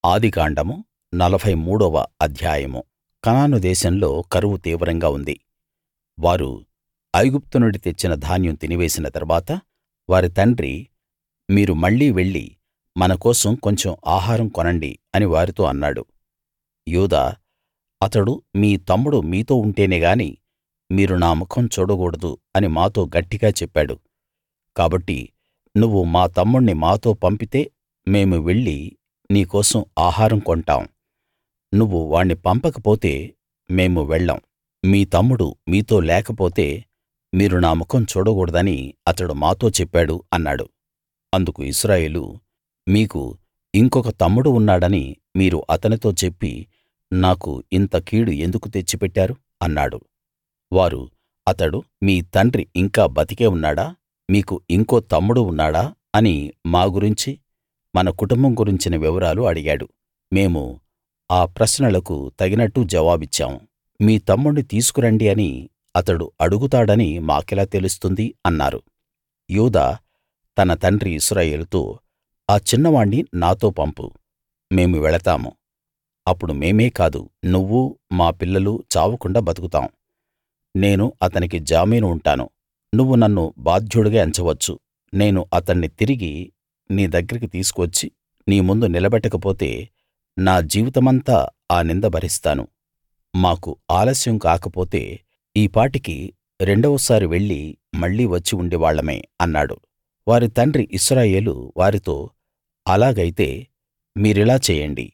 ఆదికాండము నలభై మూడవ అధ్యాయము కనాను దేశంలో కరువు తీవ్రంగా ఉంది వారు ఐగుప్తు నుండి తెచ్చిన ధాన్యం తినివేసిన తరువాత వారి తండ్రి మీరు మళ్ళీ వెళ్లి మన కోసం కొంచెం ఆహారం కొనండి అని వారితో అన్నాడు యూదా అతడు మీ తమ్ముడు మీతో ఉంటేనే గాని మీరు నా ముఖం చూడకూడదు అని మాతో గట్టిగా చెప్పాడు కాబట్టి నువ్వు మా తమ్ముణ్ణి మాతో పంపితే మేము వెళ్లి నీ కోసం ఆహారం కొంటాం నువ్వు వాణ్ణి పంపకపోతే మేము వెళ్ళం మీ తమ్ముడు మీతో లేకపోతే మీరు నా ముఖం చూడకూడదని అతడు మాతో చెప్పాడు అన్నాడు అందుకు ఇశ్రాయేలు మీకు ఇంకొక తమ్ముడు ఉన్నాడని మీరు అతనితో చెప్పి నాకు ఇంత కీడు ఎందుకు తెచ్చిపెట్టారు అన్నాడు వారు అతడు మీ తండ్రి ఇంకా బతికే ఉన్నాడా మీకు ఇంకో తమ్ముడు ఉన్నాడా అని మా గురించి మన కుటుంబం గురించిన వివరాలు అడిగాడు మేము ఆ ప్రశ్నలకు తగినట్టు జవాబిచ్చాం మీ తమ్ముణ్ణి తీసుకురండి అని అతడు అడుగుతాడని మాకెలా తెలుస్తుంది అన్నారు యూదా తన తండ్రి ఇశ్రాయేలుతో ఆ చిన్నవాణ్ణి నాతో పంపు మేము వెళతాము అప్పుడు మేమే కాదు నువ్వూ మా పిల్లలూ చావకుండా బతుకుతాం నేను అతనికి జామీను ఉంటాను నువ్వు నన్ను బాధ్యుడిగా ఎంచవచ్చు నేను అతణ్ణి తిరిగి నీ దగ్గరికి తీసుకువచ్చి నీ ముందు నిలబెట్టకపోతే నా జీవితమంతా ఆ నింద భరిస్తాను మాకు ఆలస్యం కాకపోతే ఈ పాటికి రెండవసారి వెళ్లి మళ్ళీ వచ్చి ఉండేవాళ్ళమే అన్నాడు వారి తండ్రి ఇశ్రాయేలు వారితో అలాగైతే మీరిలా చేయండి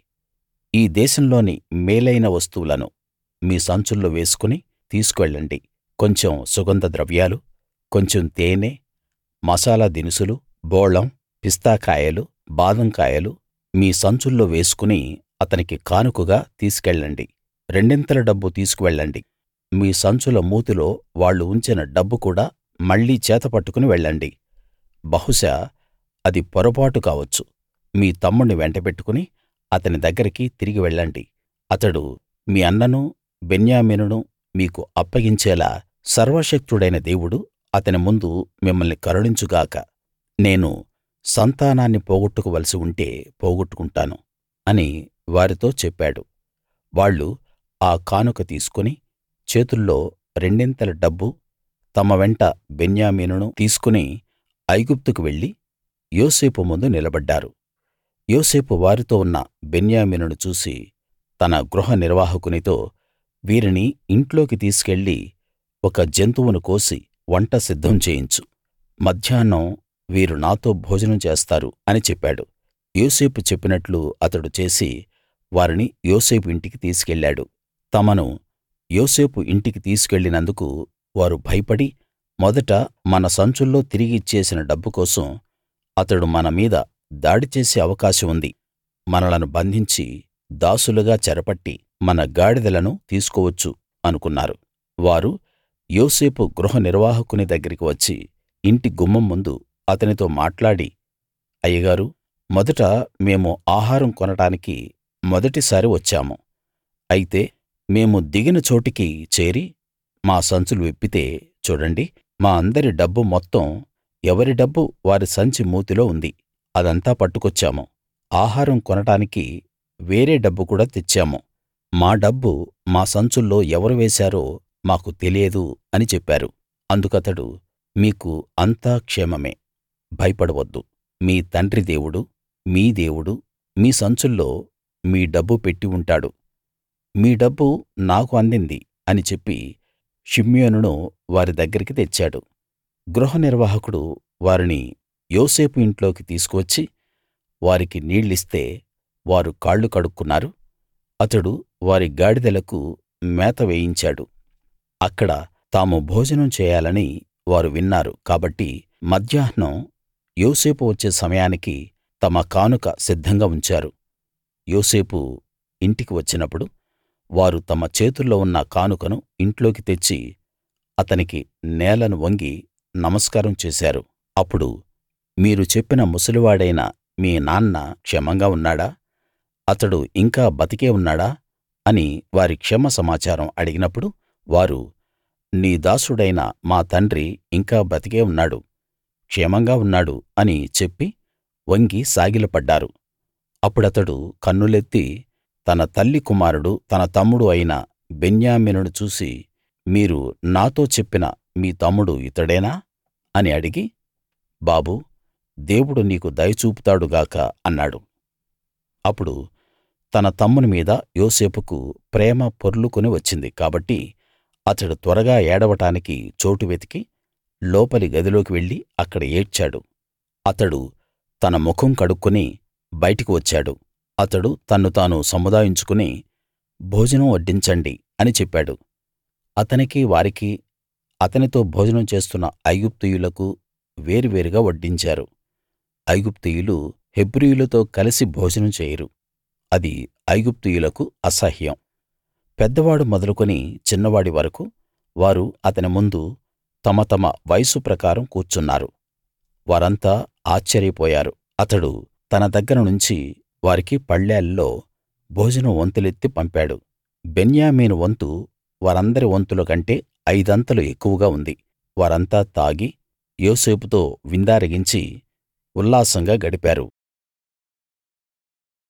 ఈ దేశంలోని మేలైన వస్తువులను మీ సంచుల్లో వేసుకుని తీసుకువెళ్ళండి కొంచెం సుగంధ ద్రవ్యాలు కొంచెం తేనె మసాలా దినుసులు బోళం పిస్తా కాయలు బాదం కాయలు మీ సంచుల్లో వేసుకుని అతనికి కానుకగా తీసుకెళ్ళండి రెండింతల డబ్బు తీసుకువెళ్ళండి మీ సంచుల మూతిలో వాళ్ళు ఉంచిన డబ్బు కూడా మళ్ళీ చేతపట్టుకుని వెళ్ళండి బహుశా అది పొరపాటు కావచ్చు మీ తమ్ముణ్ణి వెంటబెట్టుకుని అతని దగ్గరికి తిరిగి వెళ్ళండి అతడు మీ అన్ననూ బెన్యామీనును మీకు అప్పగించేలా సర్వశక్తుడైన దేవుడు అతని ముందు మిమ్మల్ని కరుణించు గాక నేను సంతానాన్ని పోగొట్టుకోవలసి ఉంటే పోగొట్టుకుంటాను అని వారితో చెప్పాడు వాళ్ళు ఆ కానుక తీసుకుని చేతుల్లో రెండింతల డబ్బు తమ వెంట బెన్యామీనును తీసుకుని ఐగుప్తుకు వెళ్లి యోసేపు ముందు నిలబడ్డారు యోసేపు వారితో ఉన్న బెన్యామీనును చూసి తన గృహ నిర్వాహకునితో వీరిని ఇంట్లోకి తీసుకెళ్ళి ఒక జంతువును కోసి వంట సిద్ధం చేయించు మధ్యాహ్నం వీరు నాతో భోజనం చేస్తారు అని చెప్పాడు యోసేపు చెప్పినట్లు అతడు చేసి వారిని యోసేపు ఇంటికి తీసుకెళ్ళాడు తమను యోసేపు ఇంటికి తీసుకెళ్ళినందుకు వారు భయపడి మొదట మన సంచుల్లో తిరిగి ఇచ్చేసిన డబ్బు కోసం అతడు మన మీద దాడి చేసే అవకాశం ఉంది మనలను బంధించి దాసులుగా చెరపట్టి మన గాడిదలను తీసుకోవచ్చు అనుకున్నారు వారు యోసేపు గృహ నిర్వాహకుని దగ్గరికి వచ్చి ఇంటి గుమ్మం ముందు అతనితో మాట్లాడి అయ్యగారూ మొదట మేము ఆహారం కొనడానికి మొదటిసారి వచ్చాము అయితే మేము దిగిన చోటికి చేరి మా సంచులు విప్పితే చూడండి మా అందరి డబ్బు మొత్తం ఎవరి డబ్బు వారి సంచి మూతిలో ఉంది అదంతా పట్టుకొచ్చాము ఆహారం కొనడానికి వేరే డబ్బు కూడా తెచ్చాము మా డబ్బు మా సంచుల్లో ఎవరు వేశారో మాకు తెలియదు అని చెప్పారు అందుకతడు మీకు అంతా క్షేమమే భయపడవద్దు మీ తండ్రి దేవుడు మీ దేవుడు మీ సంచుల్లో మీ డబ్బు పెట్టి ఉంటాడు మీ డబ్బు నాకు అందింది అని చెప్పి షిమ్యోనును వారి దగ్గరికి తెచ్చాడు గృహ నిర్వాహకుడు వారిని యోసేపు ఇంట్లోకి తీసుకువచ్చి వారికి నీళ్ళిస్తే వారు కాళ్ళు కడుక్కున్నారు అతడు వారి గాడిదలకు మేత వేయించాడు అక్కడ తాము భోజనం చేయాలని వారు విన్నారు కాబట్టి మధ్యాహ్నం యోసేపు వచ్చే సమయానికి తమ కానుక సిద్ధంగా ఉంచారు యోసేపు ఇంటికి వచ్చినప్పుడు వారు తమ చేతుల్లో ఉన్న కానుకను ఇంట్లోకి తెచ్చి అతనికి నేలను వంగి నమస్కారం చేశారు అప్పుడు మీరు చెప్పిన ముసలివాడైన మీ నాన్న క్షేమంగా ఉన్నాడా అతడు ఇంకా బతికే ఉన్నాడా అని వారి క్షేమ సమాచారం అడిగినప్పుడు వారు నీ దాసుడైన మా తండ్రి ఇంకా బతికే ఉన్నాడు క్షేమంగా ఉన్నాడు అని చెప్పి వంగి సాగిలపడ్డారు అప్పుడతడు కన్నులెత్తి తన తల్లి కుమారుడు తన తమ్ముడు అయిన బెన్యామీనును చూసి మీరు నాతో చెప్పిన మీ తమ్ముడు ఇతడేనా అని అడిగి బాబూ దేవుడు నీకు దయ చూపుతాడు గాక అన్నాడు అప్పుడు తన తమ్ముని మీద యోసేపుకు ప్రేమ పొర్లుకుని వచ్చింది కాబట్టి అతడు త్వరగా ఏడవడానికి చోటు వెతికి లోపలి గదిలోకి వెళ్లి అక్కడ ఏడ్చాడు అతడు తన ముఖం కడుక్కుని బయటికి వచ్చాడు అతడు తన్ను తాను సముదాయించుకుని భోజనం వడ్డించండి అని చెప్పాడు అతనికి వారికి అతనితో భోజనం చేస్తున్న ఐగుప్తీయులకు వేరువేరుగా వడ్డించారు ఐగుప్తీయులు హెబ్రీయులతో కలిసి భోజనం చేయరు అది ఐగుప్తీయులకు అసహ్యం పెద్దవాడు మొదలుకొని చిన్నవాడి వరకూ వారు అతని ముందు తమ తమ వయసు ప్రకారం కూర్చున్నారు వారంతా ఆశ్చర్యపోయారు అతడు తన దగ్గర నుంచి వారికి పళ్ళేల్లో భోజనం వంతులెత్తి పంపాడు బెన్యామీను వంతు వారందరి వంతుల కంటే ఐదంతలు ఎక్కువగా ఉంది వారంతా తాగి యోసేపుతో విందారగించి ఉల్లాసంగా గడిపారు